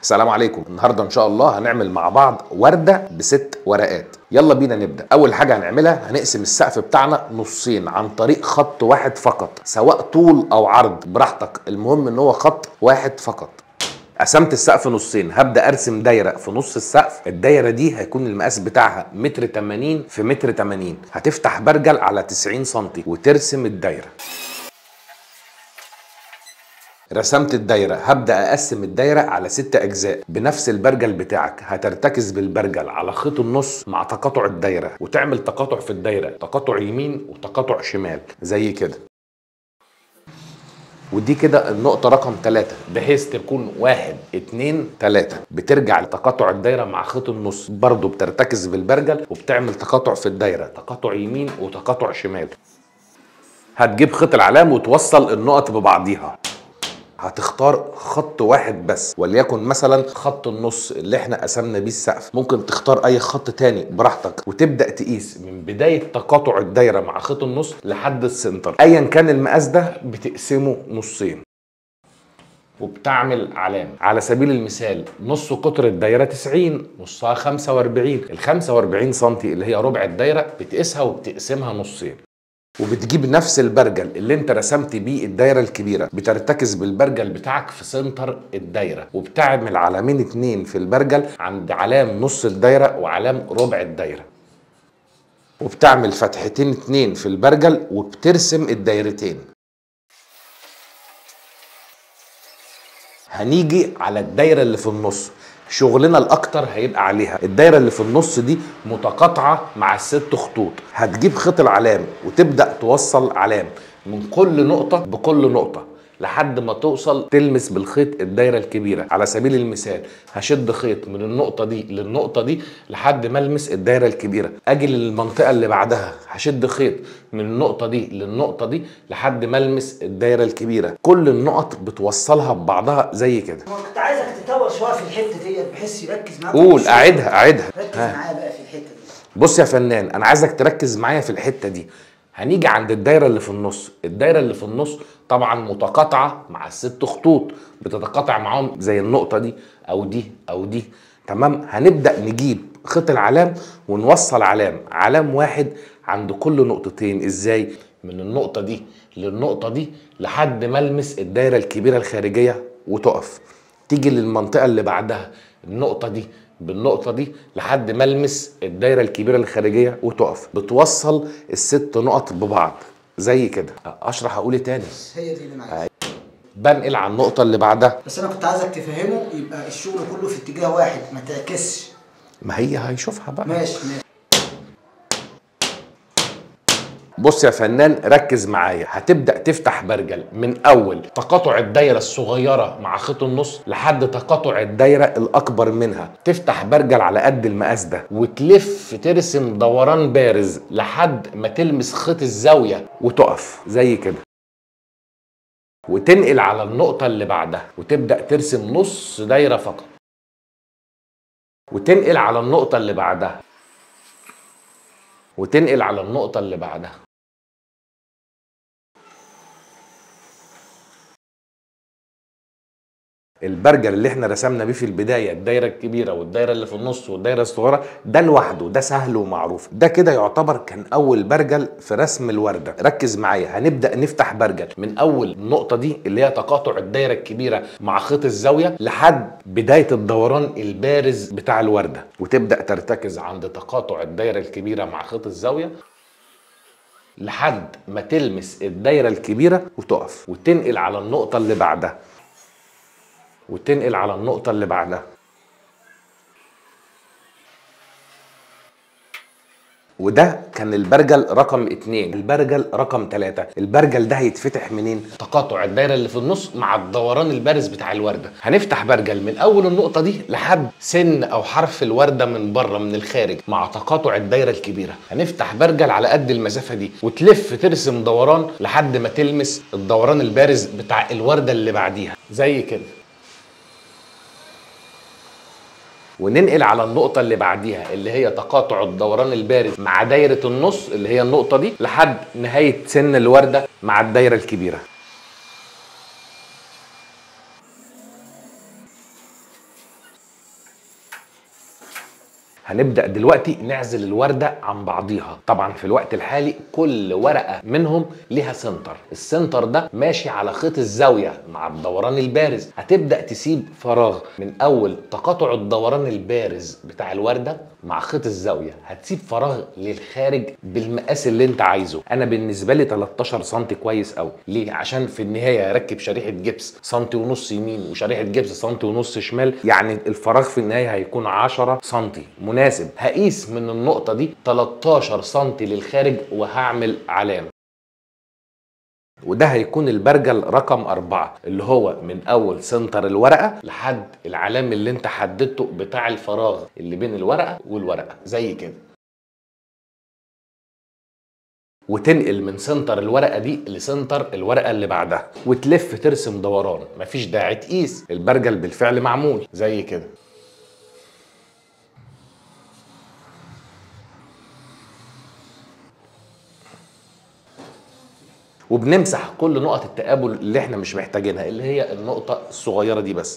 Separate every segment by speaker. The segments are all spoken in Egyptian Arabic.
Speaker 1: السلام عليكم النهارده ان شاء الله هنعمل مع بعض ورده بست ورقات يلا بينا نبدا اول حاجه هنعملها هنقسم السقف بتاعنا نصين عن طريق خط واحد فقط سواء طول او عرض براحتك المهم ان هو خط واحد فقط قسمت السقف نصين هبدا ارسم دايره في نص السقف الدايره دي هيكون المقاس بتاعها متر 80 في متر 80 هتفتح برجل على 90 سم وترسم الدايره رسمت الدايرة هبدأ أقسم الدايرة على ست أجزاء بنفس البرجل بتاعك هترتكز بالبرجل على خيط النص مع تقاطع الدايرة وتعمل تقاطع في الدايرة تقاطع يمين وتقاطع شمال زي كده ودي كده النقطة رقم ثلاثة بحيث تكون واحد اتنين تلاتة بترجع لتقاطع الدايرة مع خيط النص برضو بترتكز بالبرجل وبتعمل تقاطع في الدايرة تقاطع يمين وتقاطع شمال هتجيب خيط العلام وتوصل النقط ببعضيها هتختار خط واحد بس وليكن مثلا خط النص اللي احنا قسمنا بيه السقف ممكن تختار اي خط تاني براحتك وتبدا تقيس من بدايه تقاطع الدايره مع خيط النص لحد السنتر ايا كان المقاس ده بتقسمه نصين وبتعمل علامة على سبيل المثال نص قطر الدايرة 90 نصها 45 ال 45 سم اللي هي ربع الدايرة بتقيسها وبتقسمها نصين وبتجيب نفس البرجل اللي انت رسمت بيه الدايره الكبيره بترتكز بالبرجل بتاعك في سنتر الدايره وبتعمل علامين اتنين في البرجل عند علام نص الدايره وعلام ربع الدايره وبتعمل فتحتين اتنين في البرجل وبترسم الدايرتين هنيجي على الدايره اللي في النص شغلنا الاكتر هيبقى عليها الدايره اللي في النص دي متقاطعه مع الست خطوط هتجيب خيط العلام وتبدا توصل علام من كل نقطه بكل نقطه لحد ما توصل تلمس بالخيط الدايره الكبيره على سبيل المثال هشد خيط من النقطه دي للنقطه دي لحد ما المس الدايره الكبيره اجي للمنطقه اللي بعدها هشد خيط من النقطه دي للنقطه دي لحد ما المس الدايره الكبيره كل النقط بتوصلها ببعضها زي كده
Speaker 2: أنا كنت عايزك تطور شويه في الحته ديت بحيث يركز معاك
Speaker 1: قول
Speaker 2: في
Speaker 1: اعيدها اعيدها
Speaker 2: ركز
Speaker 1: ها.
Speaker 2: معايا بقى في الحته دي
Speaker 1: بص يا فنان انا عايزك تركز معايا في الحته دي هنيجي عند الدايره اللي في النص الدايره اللي في النص طبعا متقاطعه مع الست خطوط بتتقاطع معاهم زي النقطه دي او دي او دي تمام هنبدا نجيب خيط العلام ونوصل علام علام واحد عند كل نقطتين ازاي من النقطه دي للنقطه دي لحد ما المس الدايره الكبيره الخارجيه وتقف تيجي للمنطقه اللي بعدها النقطه دي بالنقطه دي لحد ما المس الدايره الكبيره الخارجيه وتقف بتوصل الست نقط ببعض زي كده اشرح اقول إيه تاني
Speaker 2: هي دي اللي معايا
Speaker 1: بنقل على النقطه اللي بعدها
Speaker 2: بس انا كنت عايزك تفهمه يبقى الشغل كله في اتجاه واحد ما تعكسش
Speaker 1: ما هي هيشوفها بقى
Speaker 2: ماشي ماشي
Speaker 1: بص يا فنان ركز معايا هتبدا تفتح برجل من اول تقاطع الدايره الصغيره مع خيط النص لحد تقاطع الدايره الاكبر منها تفتح برجل على قد المقاس ده وتلف ترسم دوران بارز لحد ما تلمس خيط الزاويه وتقف زي كده وتنقل على النقطه اللي بعدها وتبدا ترسم نص دايره فقط وتنقل على النقطه اللي بعدها وتنقل على النقطه اللي بعدها البرجل اللي احنا رسمنا بيه في البدايه الدايره الكبيره والدايره اللي في النص والدايره الصغيره ده لوحده ده سهل ومعروف ده كده يعتبر كان اول برجل في رسم الورده ركز معايا هنبدا نفتح برجل من اول النقطه دي اللي هي تقاطع الدايره الكبيره مع خيط الزاويه لحد بدايه الدوران البارز بتاع الورده وتبدا ترتكز عند تقاطع الدايره الكبيره مع خيط الزاويه لحد ما تلمس الدايره الكبيره وتقف وتنقل على النقطه اللي بعدها وتنقل على النقطة اللي بعدها وده كان البرجل رقم اتنين البرجل رقم تلاتة البرجل ده هيتفتح منين تقاطع الدايرة اللي في النص مع الدوران البارز بتاع الوردة هنفتح برجل من اول النقطة دي لحد سن او حرف الوردة من بره من الخارج مع تقاطع الدايرة الكبيرة هنفتح برجل على قد المسافة دي وتلف ترسم دوران لحد ما تلمس الدوران البارز بتاع الوردة اللي بعديها زي كده وننقل على النقطة اللي بعديها اللي هي تقاطع الدوران البارز مع دايرة النص اللي هي النقطة دي لحد نهاية سن الوردة مع الدايرة الكبيرة هنبدا دلوقتي نعزل الورده عن بعضيها طبعا في الوقت الحالي كل ورقه منهم ليها سنتر السنتر ده ماشي على خيط الزاويه مع الدوران البارز هتبدا تسيب فراغ من اول تقاطع الدوران البارز بتاع الورده مع خيط الزاويه هتسيب فراغ للخارج بالمقاس اللي انت عايزه انا بالنسبه لي 13 سم كويس قوي ليه عشان في النهايه اركب شريحه جبس سنتي ونص يمين وشريحه جبس سنتي ونص شمال يعني الفراغ في النهايه هيكون 10 سم مناسب هقيس من النقطه دي 13 سم للخارج وهعمل علامه وده هيكون البرجل رقم أربعة اللي هو من أول سنتر الورقة لحد العلام اللي انت حددته بتاع الفراغ اللي بين الورقة والورقة زي كده وتنقل من سنتر الورقه دي لسنتر الورقه اللي بعدها وتلف ترسم دوران مفيش داعي تقيس البرجل بالفعل معمول زي كده وبنمسح كل نقط التقابل اللي احنا مش محتاجينها اللي هي النقطه الصغيره دي بس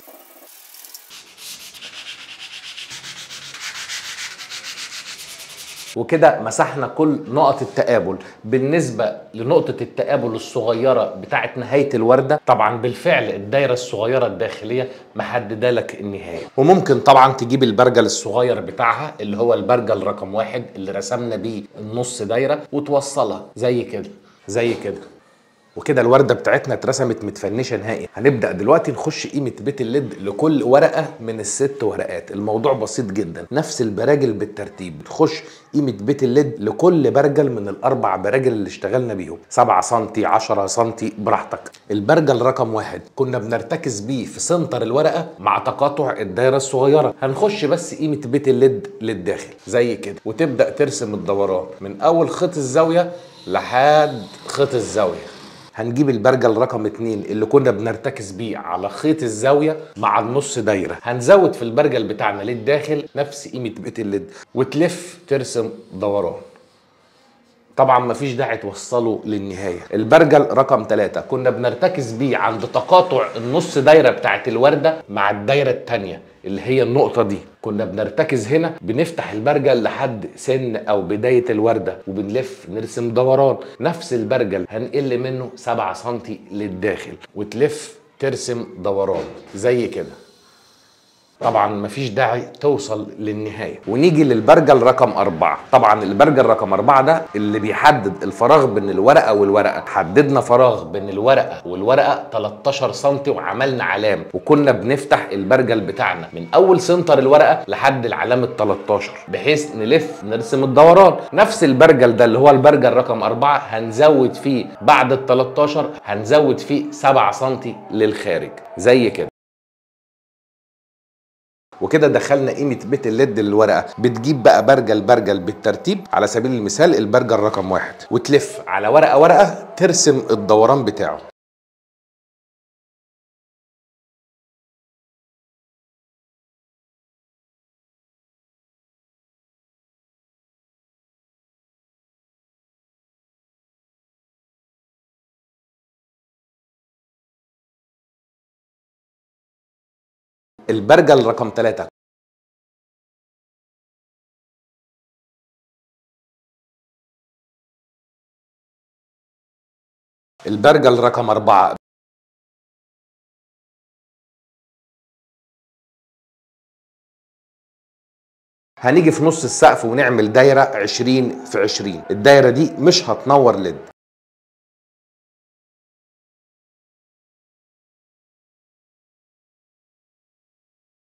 Speaker 1: وكده مسحنا كل نقط التقابل بالنسبة لنقطة التقابل الصغيرة بتاعة نهاية الوردة طبعا بالفعل الدايرة الصغيرة الداخلية محددة لك النهاية وممكن طبعا تجيب البرجل الصغير بتاعها اللي هو البرجل رقم واحد اللي رسمنا بيه النص دايرة وتوصلها زي كده زي كده وكده الورده بتاعتنا اترسمت متفنشه نهائي هنبدا دلوقتي نخش قيمه بيت الليد لكل ورقه من الست ورقات الموضوع بسيط جدا نفس البراجل بالترتيب تخش قيمه بيت الليد لكل برجل من الاربع براجل اللي اشتغلنا بيهم 7 سم 10 سم براحتك البرجل رقم واحد كنا بنرتكز بيه في سنتر الورقه مع تقاطع الدايره الصغيره هنخش بس قيمه بيت الليد للداخل زي كده وتبدا ترسم الدوران من اول خيط الزاويه لحد خيط الزاويه هنجيب البرجل رقم اتنين اللي كنا بنرتكز بيه على خيط الزاوية مع النص دايرة هنزود في البرجل بتاعنا للداخل نفس قيمة بيت الليد وتلف ترسم دوران طبعا مفيش داعي توصله للنهايه البرجل رقم ثلاثة كنا بنرتكز بيه عند تقاطع النص دايره بتاعت الورده مع الدايره الثانيه اللي هي النقطه دي كنا بنرتكز هنا بنفتح البرجل لحد سن او بدايه الورده وبنلف نرسم دوران نفس البرجل هنقل منه 7 سم للداخل وتلف ترسم دوران زي كده طبعا مفيش داعي توصل للنهاية ونيجي للبرجل رقم أربعة طبعا البرجل رقم أربعة ده اللي بيحدد الفراغ بين الورقة والورقة حددنا فراغ بين الورقة والورقة 13 سم وعملنا علام وكنا بنفتح البرجل بتاعنا من أول سنتر الورقة لحد العلامة 13 بحيث نلف نرسم الدوران نفس البرجل ده اللي هو البرجل رقم أربعة هنزود فيه بعد ال 13 هنزود فيه 7 سم للخارج زي كده وكده دخلنا قيمة بيت الليد للورقة بتجيب بقى برجل برجل بالترتيب على سبيل المثال البرجل رقم واحد وتلف على ورقة ورقة ترسم الدوران بتاعه البرجل رقم ثلاثة البرجل رقم أربعة هنيجي في نص السقف ونعمل دايرة 20 في 20 الدايرة دي مش هتنور ليد